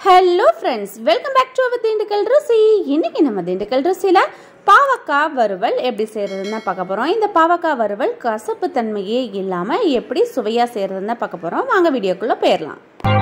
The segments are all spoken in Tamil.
hello friends welcome back to our Dindigul ருசி இன்னைக்கு நம்ம திண்டுக்கல் ருசியில் பாவக்காய் வறுவல் எப்படி செய்கிறதுன்னு பார்க்க போகிறோம் இந்த பாவக்காய் வறுவல் கசப்பு தன்மையே இல்லாமல் எப்படி சுவையாக செய்கிறதுன்னு பார்க்க போகிறோம் வாங்க வீடியோக்குள்ளே போயிடலாம்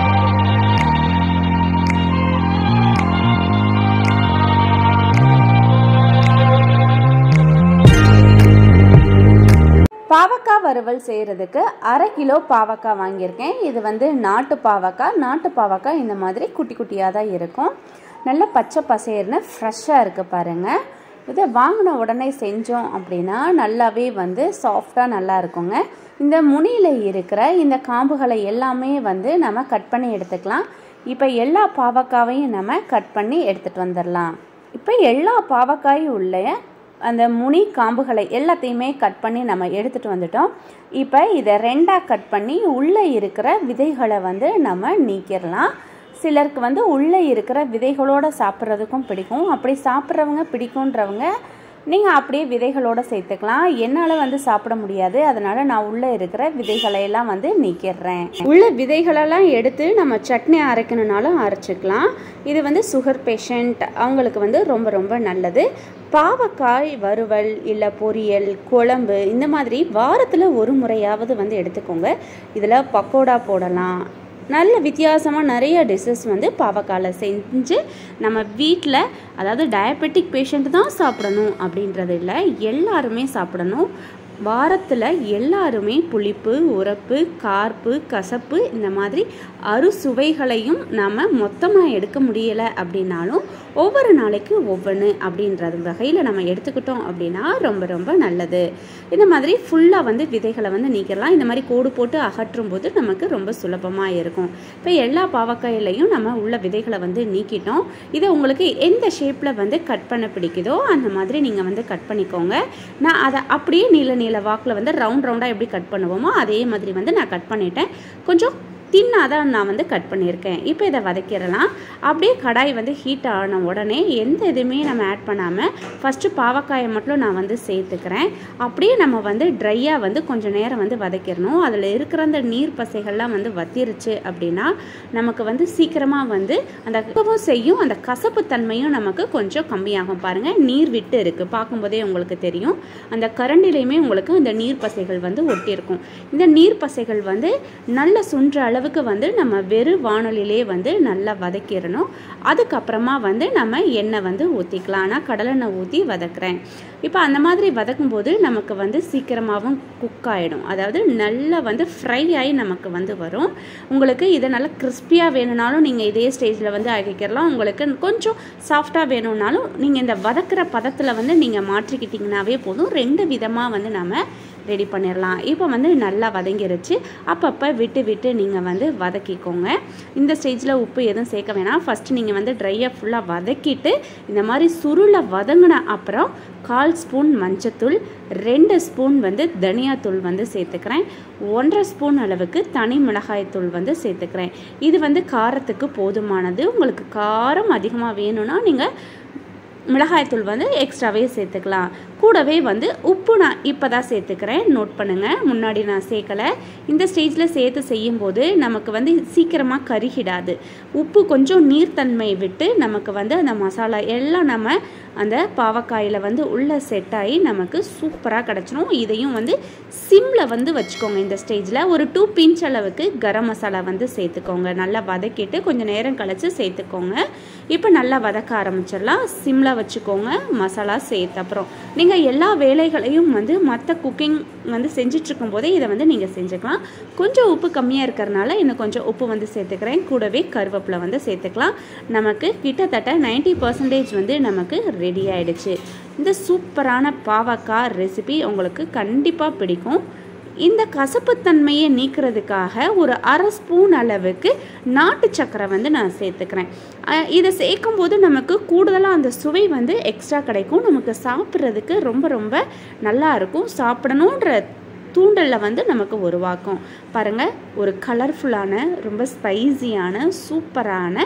பாவக்காய் வறுவல் செய்கிறதுக்கு அரை கிலோ பாவக்காய் வாங்கியிருக்கேன் இது வந்து நாட்டு பாவக்காய் நாட்டு பாவக்காய் இந்த மாதிரி குட்டி குட்டியாக தான் இருக்கும் நல்ல பச்சை பசேர்னு ஃப்ரெஷ்ஷாக இருக்குது பாருங்கள் இதை வாங்கின உடனே செஞ்சோம் அப்படின்னா நல்லாவே வந்து சாஃப்டாக நல்லா இருக்குங்க இந்த முனியில் இருக்கிற இந்த காம்புகளை எல்லாமே வந்து நம்ம கட் பண்ணி எடுத்துக்கலாம் இப்போ எல்லா பாவக்காவையும் நம்ம கட் பண்ணி எடுத்துகிட்டு வந்துடலாம் இப்போ எல்லா பாவக்காயும் உள்ள அந்த முனி காம்புகளை எல்லாத்தையுமே கட் பண்ணி நம்ம எடுத்துகிட்டு வந்துட்டோம் இப்போ இதை ரெண்டாக கட் பண்ணி உள்ளே இருக்கிற விதைகளை வந்து நம்ம நீக்கிடலாம் சிலருக்கு வந்து உள்ளே இருக்கிற விதைகளோடு சாப்பிட்றதுக்கும் பிடிக்கும் அப்படி சாப்பிட்றவங்க பிடிக்குன்றவங்க நீங்கள் அப்படியே விதைகளோடு சேர்த்துக்கலாம் என்னால் வந்து சாப்பிட முடியாது அதனால் நான் உள்ளே இருக்கிற விதைகளை எல்லாம் வந்து நீக்கிடுறேன் உள்ள விதைகளெல்லாம் எடுத்து நம்ம சட்னி அரைக்கணுனாலும் அரைச்சிக்கலாம் இது வந்து சுகர் பேஷண்ட் அவங்களுக்கு வந்து ரொம்ப ரொம்ப நல்லது பாவக்காய் வறுவல் இல்லை பொரியல் குழம்பு இந்த மாதிரி வாரத்தில் ஒரு முறையாவது வந்து எடுத்துக்கோங்க இதில் பக்கோடா போடலாம் நல்ல வித்தியாசமாக நிறைய டிஷ்ஷஸ் வந்து பாவக்காயில் செஞ்சு நம்ம வீட்டில் அதாவது டயபெட்டிக் பேஷண்ட் தான் சாப்பிடணும் அப்படின்றது இல்லை எல்லாருமே சாப்பிடணும் வாரத்தில் எல்லாருமே புளிப்பு உரப்பு கார்ப்பு கசப்பு இந்த மாதிரி அறுசுவைகளையும் நம்ம மொத்தமாக எடுக்க முடியலை அப்படின்னாலும் ஒவ்வொரு நாளைக்கு ஒவ்வொன்று அப்படின்றது வகையில் நம்ம எடுத்துக்கிட்டோம் அப்படின்னா ரொம்ப ரொம்ப நல்லது இந்த மாதிரி ஃபுல்லாக வந்து விதைகளை வந்து நீக்கிடலாம் இந்த மாதிரி கோடு போட்டு அகற்றும் போது நமக்கு ரொம்ப சுலபமாக இருக்கும் இப்போ எல்லா பாவக்காயிலையும் நம்ம உள்ள விதைகளை வந்து நீக்கிட்டோம் இதை உங்களுக்கு எந்த ஷேப்பில் வந்து கட் பண்ண பிடிக்குதோ அந்த மாதிரி நீங்கள் வந்து கட் பண்ணிக்கோங்க நான் அதை அப்படியே நீல நீல வாக்கில் வந்து ரவுண்ட் ரவுண்டாக எப்படி கட் பண்ணுவோமோ அதே மாதிரி வந்து நான் கட் பண்ணிட்டேன் கொஞ்சம் தின்னாக தான் நான் வந்து கட் பண்ணியிருக்கேன் இப்போ இதை வதக்கிடலாம் அப்படியே கடாய் வந்து ஹீட் ஆன உடனே எந்த இதுவுமே நம்ம ஆட் பண்ணாமல் ஃபஸ்ட்டு பாவக்காயை மட்டும் நான் வந்து சேர்த்துக்கிறேன் அப்படியே நம்ம வந்து ட்ரையாக வந்து கொஞ்சம் நேரம் வந்து வதக்கிடணும் அதில் இருக்கிற அந்த நீர் பசைகள்லாம் வந்து வத்திருச்சு அப்படின்னா நமக்கு வந்து சீக்கிரமாக வந்து அந்த ககவும் செய்யும் அந்த கசப்பு தன்மையும் நமக்கு கொஞ்சம் கம்மியாகும் பாருங்கள் நீர் விட்டு இருக்குது பார்க்கும்போதே உங்களுக்கு தெரியும் அந்த கரண்டிலையுமே உங்களுக்கு அந்த நீர் பசைகள் வந்து ஒட்டியிருக்கும் இந்த நீர் பசைகள் வந்து நல்ல சுன்ற அளவு அளவுக்கு வந்து நம்ம வெறும் வானொலியிலே வந்து நல்லா வதக்கிடணும் அதுக்கப்புறமா வந்து நம்ம எண்ணெய் வந்து ஊற்றிக்கலாம் ஆனால் கடலெண்ணெய் ஊற்றி வதக்குறேன் இப்போ அந்த மாதிரி வதக்கும் போது நமக்கு வந்து சீக்கிரமாகவும் குக் ஆகிடும் அதாவது நல்லா வந்து ஃப்ரை ஆகி நமக்கு வந்து வரும் உங்களுக்கு இதை நல்லா கிறிஸ்பியாக வேணும்னாலும் நீங்கள் இதே ஸ்டேஜில் வந்து ஆக்கிக்கிறலாம் உங்களுக்கு கொஞ்சம் சாஃப்டாக வேணும்னாலும் நீங்கள் இந்த வதக்கிற பதத்தில் வந்து நீங்கள் மாற்றிக்கிட்டிங்கனாவே போதும் ரெண்டு விதமாக வந்து நம்ம ரெடி பண்ணிடலாம் இப்போ வந்து நல்லா வதங்கிருச்சு அப்பப்போ விட்டு விட்டு நீங்கள் வந்து வதக்கிக்கோங்க இந்த ஸ்டேஜில் உப்பு எதுவும் சேர்க்க வேணாம் ஃபஸ்ட்டு நீங்கள் வந்து ட்ரையாக ஃபுல்லாக வதக்கிட்டு இந்த மாதிரி சுருளை வதங்கின அப்புறம் கால் ஸ்பூன் மஞ்சத்தூள் ரெண்டு ஸ்பூன் வந்து தனியாத்தூள் வந்து சேர்த்துக்கிறேன் ஒன்றரை ஸ்பூன் அளவுக்கு தனி மிளகாய்த்தூள் வந்து சேர்த்துக்கிறேன் இது வந்து காரத்துக்கு போதுமானது உங்களுக்கு காரம் அதிகமாக வேணும்னா நீங்கள் மிளகாய்த்தூள் வந்து எக்ஸ்ட்ராவே சேர்த்துக்கலாம் கூடவே வந்து உப்பு நான் இப்போ தான் சேர்த்துக்கிறேன் நோட் பண்ணுங்கள் முன்னாடி நான் சேர்க்கலை இந்த ஸ்டேஜில் சேர்த்து செய்யும்போது நமக்கு வந்து சீக்கிரமாக கருகிடாது உப்பு கொஞ்சம் நீர்த்தன்மை விட்டு நமக்கு வந்து அந்த மசாலா எல்லாம் நம்ம அந்த பாவக்காயில் வந்து உள்ளே செட் ஆகி நமக்கு சூப்பராக கிடச்சிரும் இதையும் வந்து சிம்மில் வந்து வச்சுக்கோங்க இந்த ஸ்டேஜில் ஒரு டூ பிஞ்ச் அளவுக்கு கரம் மசாலா வந்து சேர்த்துக்கோங்க நல்லா வதக்கிட்டு கொஞ்சம் நேரம் கழித்து சேர்த்துக்கோங்க இப்போ நல்லா வதக்க ஆரம்பிச்சிடலாம் சிம்மில் வச்சுக்கோங்க மசாலா சேர்த்த அப்புறம் நீங்கள் எல்லா வேலைகளையும் வந்து மற்ற குக்கிங் வந்து செஞ்சிட்ருக்கும் போதே இதை வந்து நீங்கள் செஞ்சுக்கலாம் கொஞ்சம் உப்பு கம்மியாக இருக்கிறனால இன்னும் கொஞ்சம் உப்பு வந்து சேர்த்துக்கிறேன் கூடவே கருவேப்பிலை வந்து சேர்த்துக்கலாம் நமக்கு கிட்டத்தட்ட நைன்ட்டி பர்சன்டேஜ் வந்து நமக்கு ரெடி ஆகிடுச்சு இந்த சூப்பரான பாவக்காய் ரெசிபி உங்களுக்கு கண்டிப்பாக பிடிக்கும் இந்த கசப்புத்தன்மையை நீக்கிறதுக்காக ஒரு அரை ஸ்பூன் அளவுக்கு நாட்டு சக்கரை வந்து நான் சேர்த்துக்கிறேன் இதை சேர்க்கும் போது நமக்கு கூடுதலாக அந்த சுவை வந்து எக்ஸ்ட்ரா கிடைக்கும் நமக்கு சாப்பிட்றதுக்கு ரொம்ப ரொம்ப நல்லா இருக்கும் சாப்பிடணுன்ற தூண்டலில் வந்து நமக்கு உருவாக்கும் பாருங்கள் ஒரு கலர்ஃபுல்லான ரொம்ப ஸ்பைசியான சூப்பரான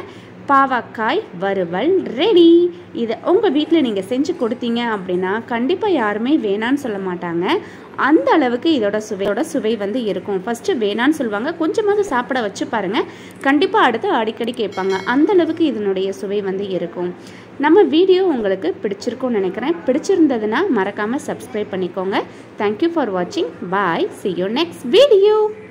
பாவக்காய் வறுவல் ரெடி இதை உங்கள் வீட்டில் நீங்கள் செஞ்சு கொடுத்தீங்க அப்படின்னா கண்டிப்பாக யாருமே வேணான்னு சொல்ல மாட்டாங்க அந்த அளவுக்கு இதோட சுவையோட சுவை வந்து இருக்கும் ஃபஸ்ட்டு வேணான்னு சொல்லுவாங்க கொஞ்சமாவது சாப்பிட வச்சு பாருங்கள் கண்டிப்பாக அடுத்து அடிக்கடி கேட்பாங்க அந்த அளவுக்கு இதனுடைய சுவை வந்து இருக்கும் நம்ம வீடியோ உங்களுக்கு பிடிச்சிருக்கும்னு நினைக்கிறேன் பிடிச்சிருந்ததுன்னா மறக்காமல் சப்ஸ்கிரைப் பண்ணிக்கோங்க தேங்க்யூ ஃபார் வாட்சிங் bye see you next video